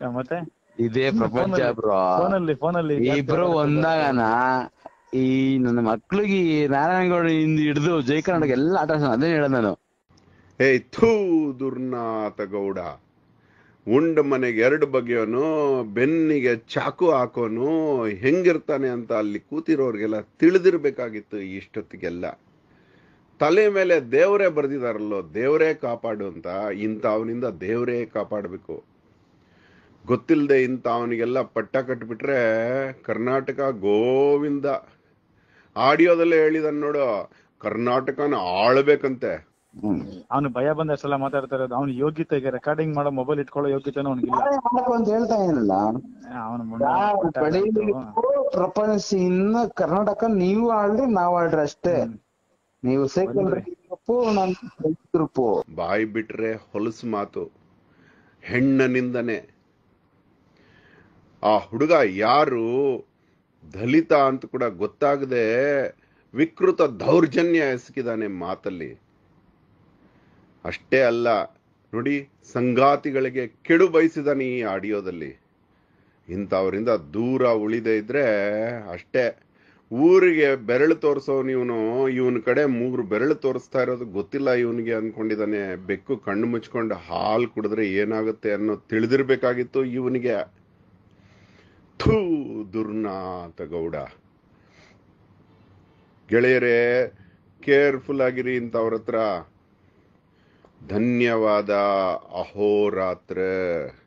ಮತ್ತೆ ಇದೇ ಪ್ರಪಂಚ ಬ್ರೋ ಫೋನಲ್ಲಿ ಫೋನಲ್ಲಿ ಇಬ್ರು ಒಂದಾಗನ ಈ ನನ್ನ ಮಕ್ಳಿಗೆ ಈ ನಾರಾಯಣಗೌಡ ಇಂದ ಹಿಡಿದು ಜೈ ಕರ್ನಾಟಕ ಎಲ್ಲ ಆಟ ಆಡ್ಸೋಣ. ಅದೇ ಹೇಳೋದು ನಾನು ಏಯ್ ಥೂ ದುರ್ನಾಥ ಗೌಡ ಉಂಡ ಮನೆಗೆ ಎರಡು ಬಗೆಯವನು ಬೆನ್ನಿಗೆ ಚಾಕು ಹಾಕೋನು ಹೆಂಗಿರ್ತಾನೆ ಅಂತ ಅಲ್ಲಿ ಕೂತಿರೋರ್ಗೆಲ್ಲ ತಿಳಿದಿರ್ಬೇಕಾಗಿತ್ತು ಇಷ್ಟೊತ್ತಿಗೆಲ್ಲ ತಲೆ ಮೇಲೆ ದೇವರೇ ಬರ್ದಿದಾರಲ್ಲೋ ದೇವರೇ ಕಾಪಾಡು ಅಂತ ಇಂಥ ಅವನಿಂದ ದೇವರೇ ಕಾಪಾಡಬೇಕು ಗೊತ್ತಿಲ್ಲದೆ ಇಂಥ ಅವನಿಗೆಲ್ಲ ಪಟ್ಟ ಕಟ್ಬಿಟ್ರೆ ಕರ್ನಾಟಕ ಗೋವಿಂದ ಆಡಿಯೋದಲ್ಲೇ ಹೇಳಿದ ನೋಡು ಕರ್ನಾಟಕನ ಆಳ್ಬೇಕಂತೆ ಹ್ಮ್. ಅವನು ಭಯ ಬಂದಷ್ಟೆಲ್ಲ ಮಾತಾಡ್ತಾ ಇರೋದು ಅವ್ನ ಯೋಗ್ಯತೆಗೆ ರೆಕಾರ್ಡಿಂಗ್ ಮಾಡೋ ಮೊಬೈಲ್ ಇಟ್ಕೊಳ್ಳೋ ಯೋಗ್ಯತೆನೂ ಅವ್ನಿಗಿಲ್ಲ ನಾಳೆ ಮಾಡಕು ಅಂತ ಹೇಳ್ತಾ ಏನಲ್ಲ ಅವನ ಪ್ರಪಂಚ ಇನ್ನ ಕರ್ನಾಟಕ ನೀವು ಆಳ್ರಿ ನಾವ್ ಆಳ್ರಿ ಅಷ್ಟೇ ನೀವು ಸೈಕಲ್ ಗ್ರೂಪು ನಾನು ಗ್ರೂಪು ಬಾಯಿ ಬಿಟ್ರೆ ಹೊಲಸು ಮಾತು ಹೆಣ್ಣನಿಂದನೆ ಆ ಹುಡುಗ ಯಾರು ದಲಿತ ಅಂತ ಕೂಡ ಗೊತ್ತಾಗದೆ ವಿಕೃತ ದೌರ್ಜನ್ಯ ಎಸಗಿದಾನೆ ಮಾತಲ್ಲಿ ಅಷ್ಟೇ ಅಲ್ಲ ನೋಡಿ ಸಂಗಾತಿಗಳಿಗೆ ಕೆಡು ಬಯಸಿದಾನೆ ಈ ಆಡಿಯೋದಲ್ಲಿ ಇಂಥವರಿಂದ ದೂರ ಉಳಿದೇ ಇದ್ರೆ ಅಷ್ಟೇ ಊರಿಗೆ ಬೆರಳು ತೋರಿಸೋನು ಇವನು ಇವನ ಕಡೆ ಮೂರು ಬೆರಳು ತೋರಿಸ್ತಾ ಇರೋದು ಗೊತ್ತಿಲ್ಲ ಇವನಿಗೆ ಅನ್ಕೊಂಡಿದ್ದಾನೆ ಬೆಕ್ಕು ಕಣ್ಣು ಮುಚ್ಕೊಂಡು ಹಾಲು ಕುಡಿದ್ರೆ ಏನಾಗುತ್ತೆ ಅನ್ನೋ ತಿಳಿದಿರ್ಬೇಕಾಗಿತ್ತು ಇವನಿಗೆ ಥೂ ದುರ್ನಾಥ ಗೌಡ ಗೆಳೆಯರೇ ಕೇರ್ಫುಲ್ ಆಗಿರಿ ಇಂಥವ್ರ ಹತ್ರ ಧನ್ಯವಾದ ಅಹೋರಾತ್ರ